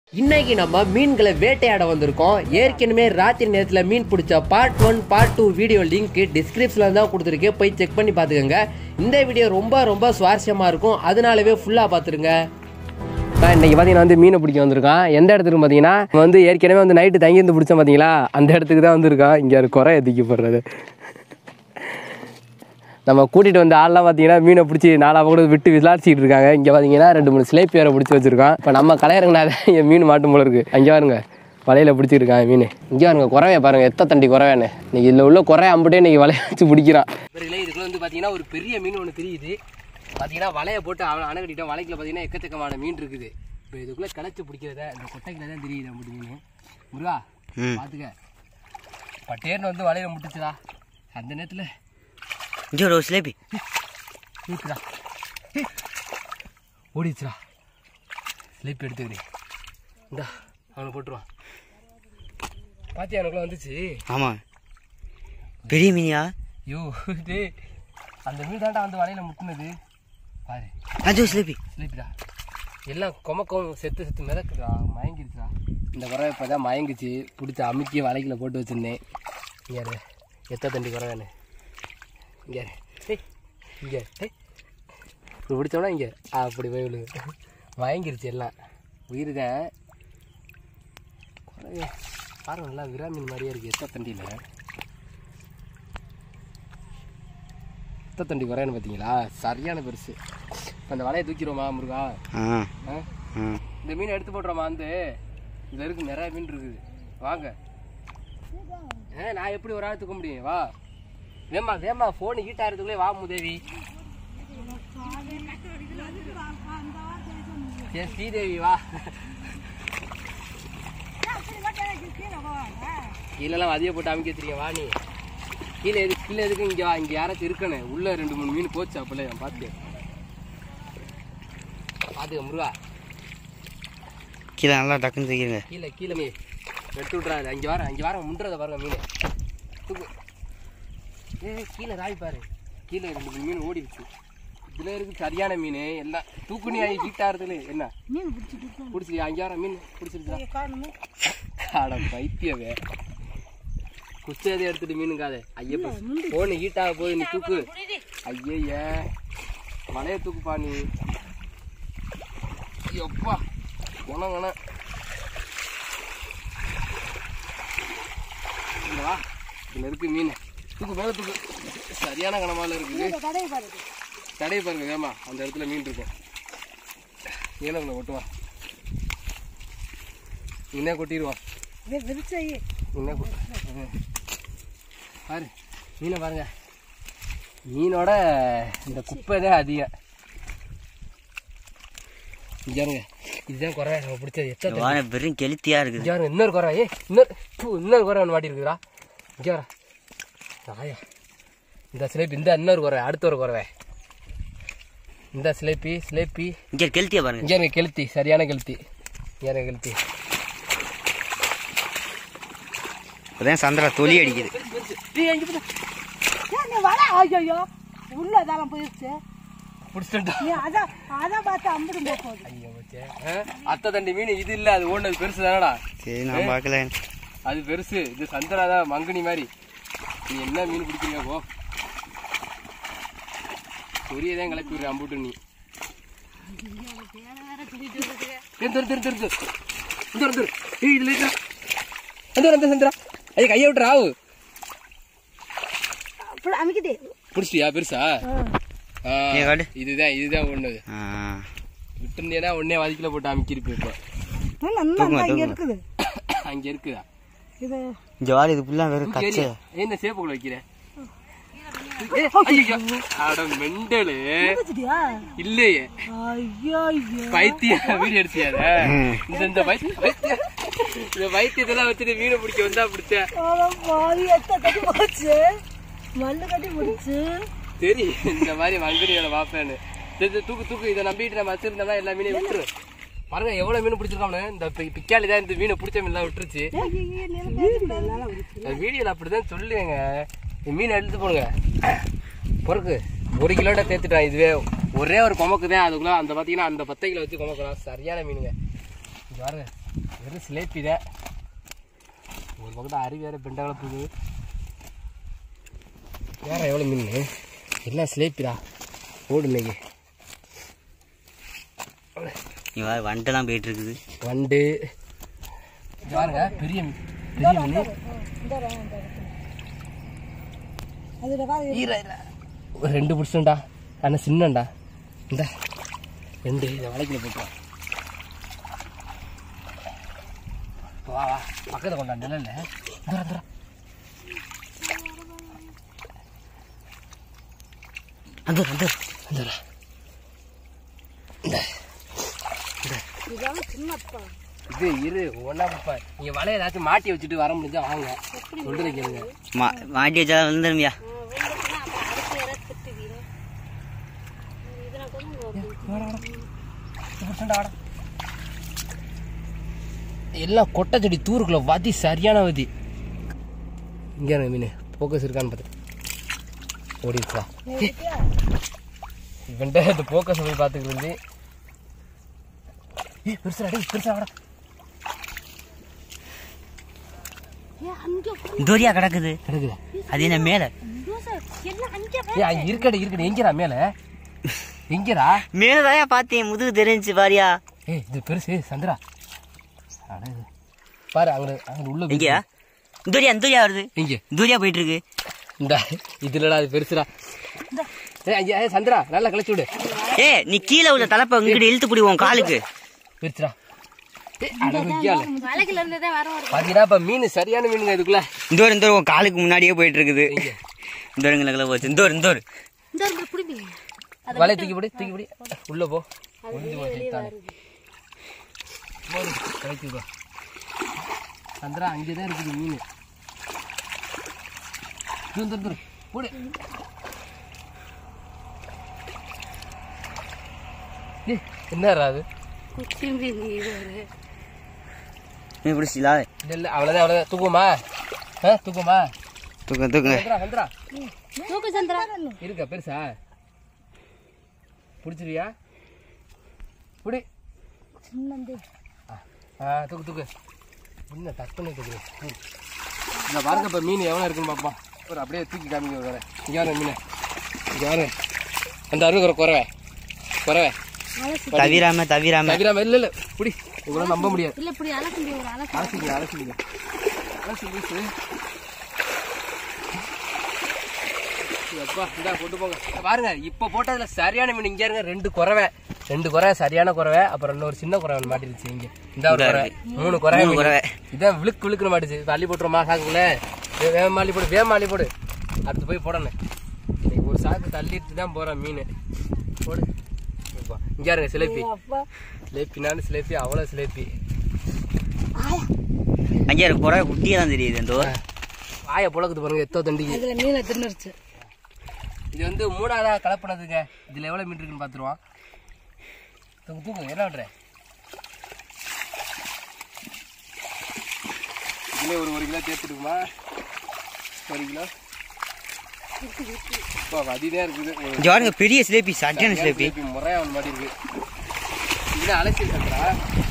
இன்னைக்கு நம்ம மீன்களை வேட்டையாட வந்திருக்கோம் ஏற்கனவே ராத்திரி நேரத்தில் மீன் பிடிச்ச part one part two video link டிஸ்கிரிப்ஷனில் தான் கொடுத்துருக்கேன் போய் செக் பண்ணி பார்த்துக்கோங்க இந்த வீடியோ ரொம்ப ரொம்ப சுவாரஸ்யமாக இருக்கும் அதனாலவே ஃபுல்லாக பார்த்துருங்க இன்னைக்கு பார்த்தீங்கன்னா வந்து மீனை பிடிக்க வந்திருக்கான் எந்த இடத்துக்கு பார்த்தீங்கன்னா வந்து ஏற்கனவே வந்து நைட்டு தங்கி இருந்து பிடிச்சோம் பார்த்தீங்களா அந்த இடத்துக்கு தான் வந்திருக்கான் இங்கே ஒரு குறை எதிக்கி போடுறது நம்ம கூட்டிகிட்டு வந்த ஆள்லாம் பார்த்தீங்கன்னா மீனை பிடிச்சி நாலா கூட விட்டு விளாட்சிட்டு இருக்காங்க இங்கே பார்த்தீங்கன்னா ரெண்டு மூணு சிலேப்பி வேற பிடிச்சி வச்சிருக்கோம் இப்போ நம்ம கலையறங்கனா என் மீன் மாட்டும் போல இருக்கு அங்கே பாருங்க வலையில் பிடிச்சிருக்கான் மீன் இங்கே பாருங்க குறவைய பாருங்க எத்த தண்டி குறவேன்னு இன்னைக்கு இதில் உள்ள குறை அம்பிட்டே இன்னைக்கு வலைய வச்சு பிடிக்கிறான் இதுக்குள்ள வந்து பார்த்தீங்கன்னா ஒரு பெரிய மீன் ஒன்று தெரியுது பார்த்தீங்கன்னா வலையை போட்டு அவன் அணை கட்டிட்டோம் வலைக்குள்ள பார்த்தீங்கன்னா எக்கச்சக்கமான மீன் இருக்குது இப்போ இதுக்குள்ளே கிளச்சி பிடிக்கிறத இந்த கொட்டைக்குள்ள தான் தெரியுது அப்படி மீன் முருகா பார்த்துக்க பட்டேர்னு வந்து வலையில முட்டுச்சுடா அந்த நேரத்தில் இங்கே ஒரு சிலேபி இருக்குடா ஓடிச்சுடா ஸ்லிப் எடுத்துக்கிறேன் இந்தா அவனை போட்டுருவான் பாத்தியா எனக்குள்ள வந்துச்சு ஆமாம் பெரிய மீனியா ஐயோ டேய் அந்த மீன் தாண்டா வந்து வலையில முட்டினது பாரு அது ஒரு சிலேபி ஸ்லிப்டா எல்லாம் கொமக்கம் செத்து செத்து மிதக்குதா மயங்கிருச்சுடா இந்த குறவை இப்போ தான் மயங்கிச்சு பிடிச்சி அமுக்கி வலைக்குள்ள போட்டு வச்சிருந்தேன் இங்கே இரு. எத்த தண்டி குறவேன்னு இங்கே இரு. ஏய் இங்கே ஏய் இப்படி பிடிச்சோம்னா இங்கே அப்படி போய் விழுது மயங்கிருச்சு எல்லாம் உயிர் தான் குறவை பாருங்க நல்லா விராமீன் மாதிரியே இருக்குது எத்த தண்டியில் எத்த தண்டி குறைன்னு பார்த்தீங்களா சரியான பெருசு இப்ப அந்த வலையை தூக்கிடுவோமா முருகா ஆ ஆ? ஆ இந்த மீனை எடுத்து போட்டுறோமா வந்து இதில் இருக்கு நிறைய மீன் இருக்குது வாங்க ஆ நான் எப்படி ஒரு ஆள் தூக்க முடியும் வா வேமா வேமா ஃபோனு ஹீட் ஆகிறதுக்குள்ளே வா முதேவி சரி ஸ்ரீதேவி வா கீழெல்லாம் அதிக போட்டு அமைக்க தெரியும் வா நீ கீழே எது கீழே எதுக்கு இங்கே வா இங்கே யாராச்சும் இருக்கணும் உள்ள ரெண்டு மூணு மீன் போச்சு அப்பல பார்த்து பார்த்துக்க முருகா கீழே நல்லா டக்குன்னு தூக்கிடுங்க கீழே கீழே மீ வெட்டு விட்றாது அங்கே வர அங்கே வர முன்றதை பாருங்க மீன் தூக்கு ஏய் கீழே ராய் பாரு கீழே ரெண்டு மூணு மீன் ஓடிடுச்சு இதில் இருக்கு சரியான மீன் எல்லாம் தூக்குனி ஆகி ஹீட் ஆகிறதுல என்ன பிடிச்சி அங்கே வர மீன் பிடிச்சிருச்சா அட பைத்தியவே குச்சதை எடுத்துட்டு மீனுக்காத ஐயப்ப போன் ஹீட் ஆக போகுது நீ தூக்கு ஐயய்ய மலையை தூக்குப்பா நீ எப்பா குணங்கண இங்க வா இதுல இருக்கு மீன் தூக்கு மேல தூக்கு சரியான கனமால இருக்குது தடையை பாருங்க வேமா அந்த இடத்துல மீன் இருக்கும் ஏனங்களை கொட்டுவா இன்னே கொட்டிடுவான் இன்னே கொ- ம். பாரு மீனை பாருங்க மீனோட இந்த குப்பை தான் அதிகம் இங்க பாருங்க இதுதான் குறை நம்ம பிடிச்சது எச்சா வான வெறும் கெளுத்தியாக இருக்குது இங்கே பாருங்க இன்னொரு குறை ஏ இன்னொரு பூ இன்னொரு குறை ஒன்று மாட்டி இருக்குதுடா இங்கே வர ஆயா இந்த சிலேபி இந்த இன்னொரு குறை அடுத்த ஒரு குறை இந்த சிலேப்பி சிலேப்பி இங்கே கெளுத்தியா பாருங்க இங்கே இருங்க கெளுத்தி சரியான கெளுத்தி இங்கே இருங்க கெளுத்தி அதான் சந்திரா தொலி அடிக்குது ஐயோ உள்ள அதெல்லாம் போயிடுச்சு பிடிச்சிட்டா நீ அதான் அதான் பார்த்து அம்பிடும் போகுது ஐயோ வச்சே அத்தை தண்டி மீன் இது இல்லை அது ஓடுனது பெருசு தானடா சரி நான் பார்க்கல அது பெருசு இது சந்தரா தான் மங்குனி மாதிரி நீ என்ன மீன் பிடிக்கிறீங்க போ சொரிய தான் கிளப்பி விடுற அம்புட்டு நீ ஏய், திரு, திரு, திரு, திரு. இந்த வரு, திரு. ஏய், இதுல இருக்கா? அந்த வரு, அந்த சந்திரா ஐயா கையை விட்டுற ஆவு அப்படி அமைக்குது பிடிச்சிட்டியா பெருசா ஆ, நீ காட்டு. இதுதான் இதுதான் ஒண்ணுது ஆ விட்டுருந்தேன்னா உடனே வதிக்கில போட்டு அமைக்கிருப்பேன் இப்போ நல்லா இங்க இருக்குது அங்க இருக்குதா இது இங்கே வாழை இது ஃபுல்லாக வெறும் தூக்கி கச்சை எறி. ஏய், இந்த சேப்புக்குள்ள வைக்கிற ஏய், ஐயையோ. அட மெண்டலு வச்சுட்டியா இல்லையே ஐயோ ஐயோ பைத்திய வீடு அடிச்சியாத இந்த இந்த பைத்திய பைத்திய இந்த பைத்தியத்தெல்லாம் வச்சுட்டு மீனை பிடிக்க வந்தா பிடிச்ச பாவி எத்த கட்டி போச்சு மல்லு கட்டி முடிச்சு தெரியும் இந்த மாதிரி மங்குனியோட பாப்பேன்னு சரி, சரி, தூக்கு தூக்கு இதை நம்பிட்டு நம்ம வச்சிருந்தோம்னா எல்லா மீனையும் விட்டுரு பாருங்க எவ்வளவு மீன் பிடிச்சிருக்கானு இந்த பி- பிக்காளி தான் இந்த மீனை பிடிச்ச மீன் விட்டுருச்சு அது வீடியோல அப்படிதான் சொல்லுங்க இந்த மீன் எடுத்து போடுங்க பொறுக்கு ஒரு கிலோட சேர்த்துட்டான் இதுவே ஒரே ஒரு கொமக்கு தான் அதுக்குள்ள அந்த பார்த்தீங்கன்னா அந்த பத்தை கிலோ வச்சு கொமக்கலாம் சரியான மீனுங்க இங்க பாருங்க வெறும் சிலேப்பி தான் ஒரு பக்கத்தில் அருவி வேறு பெண்டை கலப்புது வேற எவ்வளோ மீன் எல்லாம் சிலேப்பிடா ஓடு இன்னைக்கு நீ வா வந்துட்டுலாம் போயிட்டு இருக்குது வண்டு இங்க பாருங்க பெரிய மீன் பெரிய மீன் இந்த இடம், இந்த இடத்துல. அதுல வா ஈர ஈர. ஒரு ரெண்டு பிடிச்சண்டா ஆனால் சின்னண்டா இந்த ரெண்டு இதை வலைக்கில் போட்டுருவோம் வா வா பக்கத்தில் கொண்டா நிழல்ல தூரம் தூரம் அந்த அந்த தூரம் இதெல்லாம் சின்னப்பா இது இரு ஒன்றா பாப்பா நீங்கள் வலையை ஏதாச்சும் மாட்டி வச்சுட்டு வர முடிஞ்சா வாங்க சொல்லுறது கேளுங்க மா மாட்டி வச்சா வந்துருமியா எல்லாம் கொட்டை செடி தூருக்குள்ள வதி சரியான வதி இங்கே இருங்க மீன் ஃபோக்கஸ் இருக்கான்னு பார்த்து ஓடிடுச்சா இவன்ட்ட இந்த ஃபோக்கஸ் போய் பார்த்துக்கிறது ஏய் பெருசா டேய் பெருசா வாடா தோரியா கிடக்குது கிடக்குதா அது என்ன மேல ஏய் அங்க இருக்கடா இருக்கடா எங்கடா மேல எங்கடா மேலதான் பார்த்தேன் முதுகு தெரிஞ்சு பாரியா ஏய் இது பெருசு சந்திரா அட இது. பாரு அங்க அங்க உள்ள போய் எங்கயா தூரியா தூரியா வருது இங்க தூரியா போயிட்டு இருக்கு இந்த இதுலடா அது பெருசுடா ஏய் ஐயா ஏய் சந்திரா நல்லா கழிச்சு விடு ஏ நீ கீழே உள்ள தலைப்பை இங்கிட்டு இழுத்து பிடி உன் காலுக்கு பெருசுடா ஏய் அட ஐயால வலைக்குல இருந்ததே வர வர பாத்தீங்கன்னா இப்ப மீன் சரியான மீனுங்க இதுக்குள்ள இந்த ஒரு இந்த ஒரு உன் காலுக்கு முன்னாடியே போயிட்டு இருக்குது இந்த ஒரு இங்கே போச்சு இந்த ஒரு இந்த ஒரு இந்த ஒரு பிடிப்பீங்க வலையை தூக்கி போடு தூக்கி போடு உள்ள போ ஒளிஞ்சு போ சைத்தானே போடு கழிச்சு விடு சந்திரா அங்கே தான் இருக்குது மீன் தூரு தூரு தூரு போடு ஏய், என்னடா அது குச்சி மீன் இது ஒரு நீ பிடிச்சிலா இல்ல இல்ல அவ்வளவுதான் அவ்வளவுதான் தூக்குமா ஆ தூக்குமா தூக்க தூக்குங்க சந்திரா சந்திரா தூக்கு சந்திரா இருக்கா பெருசா பிடிச்சிருவியா பிடி சின்னந்து ஆ தூக்கு தூக்கு என்ன டக்குன்னு தூக்கு ம். இந்த பாருங்க இப்போ மீன் எவ்வளோ இருக்குன்னு பாப்பா ஒரு அப்படியே தூக்கி காமிக்க வரேன் இங்கே பாருங்க மீன் இங்கே பாருங்க அந்த அருகிற குறவை குறவை தவிராம தவிராம தவிராம இல்லை இல்லை பிடி இவ்வளோ நம்ப முடியாது இல்ல இப்படி அலசி ஒரு அலசி அலசிங்க அலசிங்க அலசி வீசு எப்பா இந்தா கொண்டு போங்க இங்க பாருங்க இப்போ போட்டதுல சரியான மீன் இங்க இருங்க ரெண்டு குறவை ரெண்டு குறவை சரியான குறவை அப்புறம் இன்னொரு சின்ன குறவை மாட்டிருச்சு இங்க இந்த ஒரு குறவை மூணு குறவை மூணு குறவை. இதான் விழுக்கு விழுக்குன்னு மாட்டுச்சு இப்ப அள்ளி போட்டுருமா சாக்குள்ள வே- வேகமா அள்ளி போடு வேகமா அள்ளி போடு அடுத்து போய் போடணும் இன்னைக்கு ஒரு சாக்கு தள்ளிட்டு தான் போறேன் மீன் போடு இப்பா, இங்க இருங்க சிலேப்பி அப்பா சிலேப்பினாலும் சிலேப்பி அவ்வளோ சிலேப்பி அங்கே ஒரு குறை குட்டியா தான் தெரியுது இந்த ஒரு வாயை புழக்குது பாருங்க எத்தோ தண்டிக்கு அதுல மீனை தின்னுருச்சு இது வந்து மூணாவதா கலப்பினதுங்க இதுல எவ்வளவு மீன் இருக்குன்னு பாத்துருவான் தூக்கு தூக்கு என்ன பண்ற இதுல ஒரு ஒரு கிலோ சேர்த்துருக்குமா ஒரு கிலோ இப்போ அதிதான் இருக்குது ஒரு இங்க பாருங்க பெரிய சிலேபி சட்டியான சிலேபி சிலேபி முறையா ஒன்று மாதிரி இருக்கு இது அலசி இருக்கிறா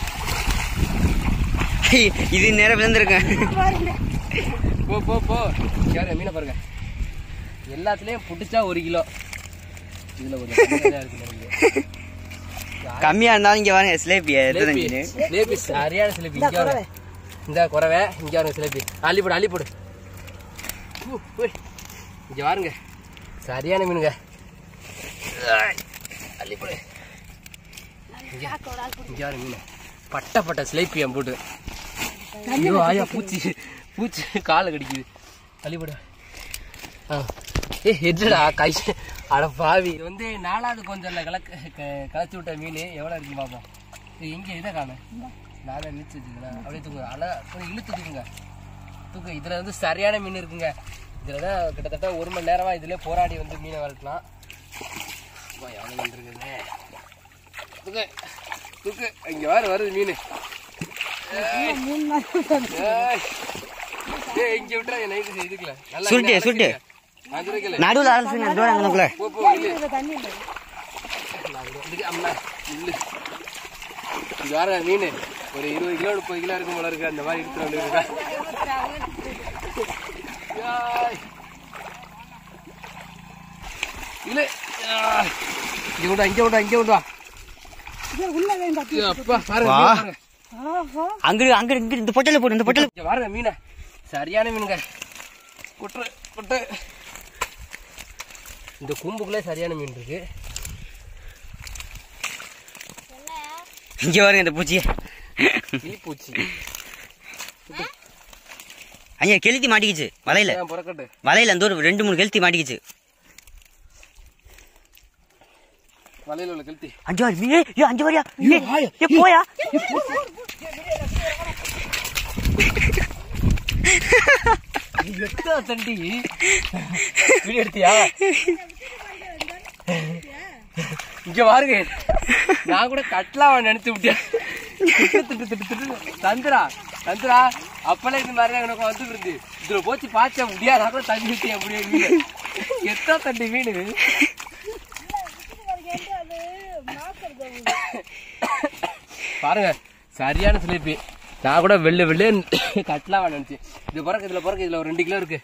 இது நேரம் விழுந்திருக்கேன் போ போ போ யாரு மீனை பாருங்க எல்லாத்துலயும் பிடிச்சா ஒரு கிலோ இதுல கொஞ்சம் கம்மியா தான் இருக்கு எனக்கு. கம்மியா இருந்தாலும் இங்க பாருங்க சிலேபி சிலேபி சிலேபி சரியான சிலேபி இங்க வர இந்த குறவை இங்க வருங்க சிலேபி அள்ளி போடு அள்ளி போடு ஊ, உய். இங்க வாருங்க சரியான மீனுங்க ஐ, அள்ளி போடு இங்க இங்க வாருங்க மீன் பட்ட பட்ட சிலேபி என் போட்டு ஐயோ ஆயா பூச்சி பூச்சி காலை கடிக்குது அள்ளி போடு ஆ ஏ என்னடா கை அட பாவி இது வந்து நாலாவது கொஞ்சம் கலக்க க- கலச்சி விட்ட மீன் எவ்வளோ இருக்குன்னு பார்ப்போம் இது எங்கே இதை காணும் நாளை இழுத்து வச்சுக்கலாம் அப்படியே தூக்குங்க அழகா கொஞ்சம் இழுத்து தூக்குங்க தூக்கு இதில் வந்து சரியான மீன் இருக்குங்க இதில் தான் கிட்டத்தட்ட ஒரு மணி நேரமாக இதிலே போராடி வந்து மீனை வளர்க்கலாம் வா, எவ்வளோ மீன் இருக்குதுங்க தூக்கு தூக்கு இங்கே வேறு வருது மீன் ஏய். ஏய், இங்க விட்டுறா என் நைட்டு இதுக்குல நல்லா சுருட்டு, இன்னும் சுருட்டு. அலசிக்க. அது வைக்கல. நடுவில் அலசுங்க தூரம் அங்கனக்குள்ள போ, போ, இல்லு. தண்ணி இல்லை நான் விடு. இதுக்கு அம்மா, இல்லு. இது வர மீன் ஒரு இருபது கிலோ முப்பது கிலோ இருக்கும் போல இருக்கு அந்த மாதிரி எடுத்துட்டு வந்து இருக்கா இல்ல இங்க விடா இங்க விடா இங்க விடா உள்ள வேண்டாம் அப்பா பாருங்க வா. மீன் பாருங்க. ஆஹா அங்க அங்க இங்க இந்த பொட்டல போடு இந்த பொட்டல இங்க பாருங்க மீனை சரியான மீனுங்க குட்டு குட்டு இந்த கூம்புக்குள்ளே சரியான மீன் இருக்கு இங்க பாருங்க இந்த பூச்சியை கிளிப்பூச்சி ஐயா கெளுத்தி மாட்டிக்கிச்சு வலையில ஏன் புறக்கட்டு வலையில அந்த ஒரு ரெண்டு மூணு கெளுத்தி மாட்டிக்கிச்சு வலையில உள்ள கழுத்தி அஞ்சு வாரி ஏய், ஏய், அஞ்சு வாரியா ஏய், ஏய், போயா எத்தா தண்டி வீடியோ எடுத்தியா இங்க பாருங்க நான் கூட கட்லாவ நினைச்சு விட்டேன் திட்டு திட்டு திட்டு திட்டு தந்துரா தந்துரா அப்பளே இந்த மாதிரி எனக்கு வந்து இருந்து இதுல போச்சு பாய்ச்ச முடியாது நான் கூட தண்ணி விட்டேன் அப்படியே மீன் எத்தா தண்டி மீன் பாருங்க சரியான சிலிப்பி நான் கூட வெள்ளை வெள்ளே கட்லாவ நினைச்சேன் இது பிறகு இதுல பிறகு இதுல ஒரு ரெண்டு கிலோ இருக்கு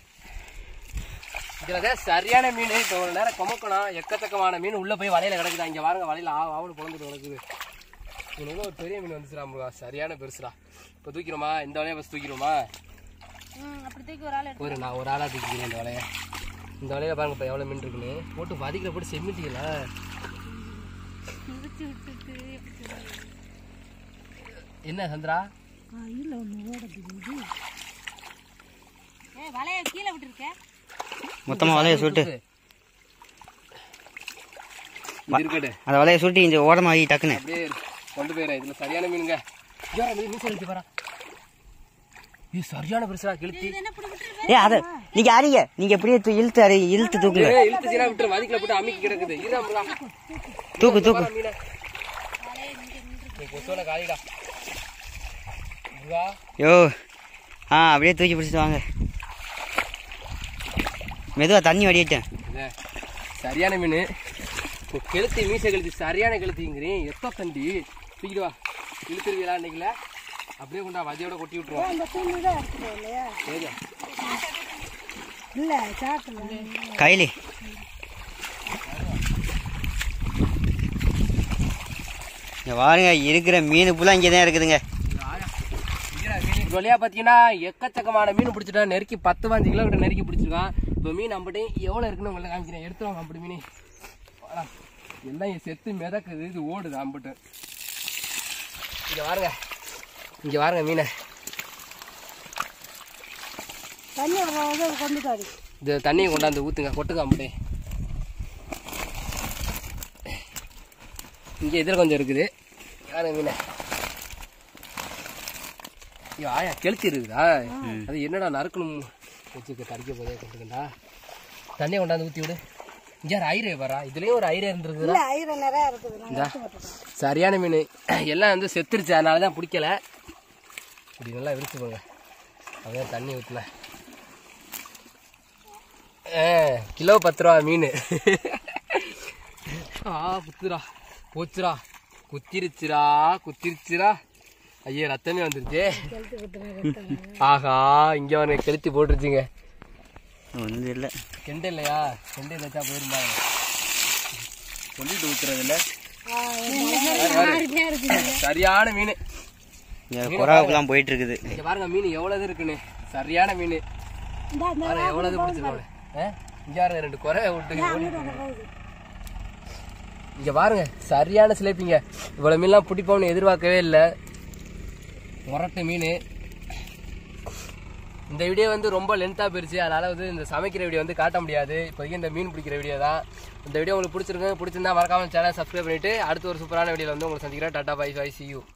இதுல தான் சரியான மீன் இப்போ ஒரு நேரம் கொமக்கணும் எக்கச்சக்கமான மீன் உள்ள போய் வலையில கிடக்குது இங்க பாருங்க வலையில ஆ ஆவணு குழந்துட்டு கிடக்குது இது ஒரு பெரிய மீன் வந்துச்சுடா முருகா சரியான பெருசுடா இப்போ தூக்கிறோமா இந்த வலையை ஃபஸ்ட் தூக்கிறோமா அப்படி தூக்கி ஒரு ஆள் ஒரு நான் ஒரு ஆளா தூக்கிக்கிறேன் இந்த வலையை இந்த வலையில பாருங்க இப்போ எவ்வளோ மீன் இருக்குன்னு போட்டு வதிக்கல போட்டு செம்மிட்டீங்களா எடுத்து விட்டுட்டு என்ன சந்திரா இல்ல ஒண்ணு ஓடுது ஏ வலைய கீழே விட்டுருக்கேன் மொத்தமா வலைய சுட்டு இது இருக்கட்டு அந்த வலைய சுட்டி இந்த ஓரமாகி டக்குன்னு அப்படியே கொண்டு போயிடுறேன் இதுல சரியான மீனுங்க ஐயா, மீன் மீன் செலுத்தி பாரா இது சரியான பெருசா கிழித்தி என்ன இப்படி விட்டுருவேன் ஏ அத நீங்க யாரீங்க நீங்க எப்படியே தூ- இழுத்து அரை இழுத்து தூக்குங்க ஏய், இழுத்து சீனா விட்டு வதிக்கல போட்டு அமுக்கி கிடக்குது இதா முருகா தூக்கு தூக்கு பாரா மீனை நீ கொசுவல காலிடா முருகா யோ ஆ அப்படியே தூக்கி பிடிச்சிட்டு வாங்க மெதுவா தண்ணி வடியிட்டேன் இதே, சரியான மீன் இப்போ கெளுத்தி மீசை கெளுத்தி சரியான கெளுத்திங்கிறீன் எத்தோ தண்டி தூக்கிட்டு வா இழுத்துருவீங்களா இன்னைக்குல அப்படியே கொண்டா வதியோட கொட்டி விட்டுருவோம் அந்த துணி தான் எடுத்துட்டு இல்லையா சரியா இல்ல சாப்பிடல கையிலே இங்க பாருங்க இருக்கிற மீன் ஃபுல்லாக இங்கே தான் இருக்குதுங்க ஒரு வழியா பாத்தீங்கன்னா எக்கச்சக்கமான மீன் பிடிச்சிட்டா நெருக்கி பத்து பாஞ்சு கிலோ கிட்ட நெருக்கி பிடிச்சிருக்கான் இப்போ மீன் அம்பட்டி எவ்வளவு இருக்குன்னு உங்களை காமிக்கிறேன் எடுத்து வாங்க அப்படி மீன் வாடா. எல்லாம் இங்க செத்து மிதக்குது இது ஓடுது அம்பட்டு இங்க பாருங்க இங்க பாருங்க மீனை தண்ணி வந்து கொண்டுட்டாரு இது தண்ணியை கொண்டாந்து ஊத்துங்க கொட்டுங்க அம்பட்டே இங்க இதுல கொஞ்சம் இருக்குது யாருங்க மீனை ஐயோ ஆயா கெளுத்தி இருக்குதா அது என்னடா நறுக்கணும் வச்சுக்க கறிக்க போதே கொண்டுக்கண்டா தண்ணியை கொண்டாந்து ஊத்தி விடு இங்க யார் ஐரே வரா இதுலயும் ஒரு ஐரே இருந்திருக்குதா இல்ல ஐரம் நிறைய இருக்குது நாங்க இந்தா சரியான மீன் எல்லாம் வந்து செத்துருச்சு அதனால தான் பிடிக்கல இப்படி நல்லா விரிச்சு போங்க அப்படியே தண்ணி ஊற்றினேன் கிலோ பத்து ரூபா மீன் ஆ புத்துரா போச்சுரா குத்திருச்சுரா குத்திருச்சுரா ஐயோ ரத்தமே வந்துருச்சு ஆஹா இங்க வந்து கெளுத்தி போட்டுருச்சுங்க ஒன்றும் இல்லை கெண்டை இல்லையா கெண்டை வச்சா போயிருந்தாங்க சொல்லிட்டு ஊத்துறது இல்ல சரியான மீன் இங்கே குறாவுக்குலாம் போயிட்டு இருக்குது இங்க பாருங்க மீன் எவ்வளவு இருக்குன்னு சரியான மீன் இந்தா இந்த பாருங்க எவ்வளவு பிடிச்சிருக்கோம் இங்க பாருங்க ரெண்டு குறை விட்டு ஓடிட்டு இருக்கு. இங்க பாருங்க சரியான சிலைப்பிங்க இவ்வளவு மீன்லாம் பிடிப்போம்னு எதிர்பார்க்கவே இல்லை முரட்டு மீன் இந்த வீடியோ வந்து ரொம்ப லென்த்தாக போயிருச்சு அதனால வந்து இந்த சமைக்கிற வீடியோ வந்து காட்ட முடியாது இப்போதைக்கு இந்த மீன் பிடிக்கிற வீடியோ தான் இந்த வீடியோ உங்களுக்கு பிடிச்சிருக்கு பிடிச்சிருந்தா மறக்காம சேனல் சப்ஸ்கிரைப் பண்ணிட்டு அடுத்த ஒரு சூப்பரான வீடியோவில் வந்து உங்களை சந்திக்கிறேன் tata bye bye see you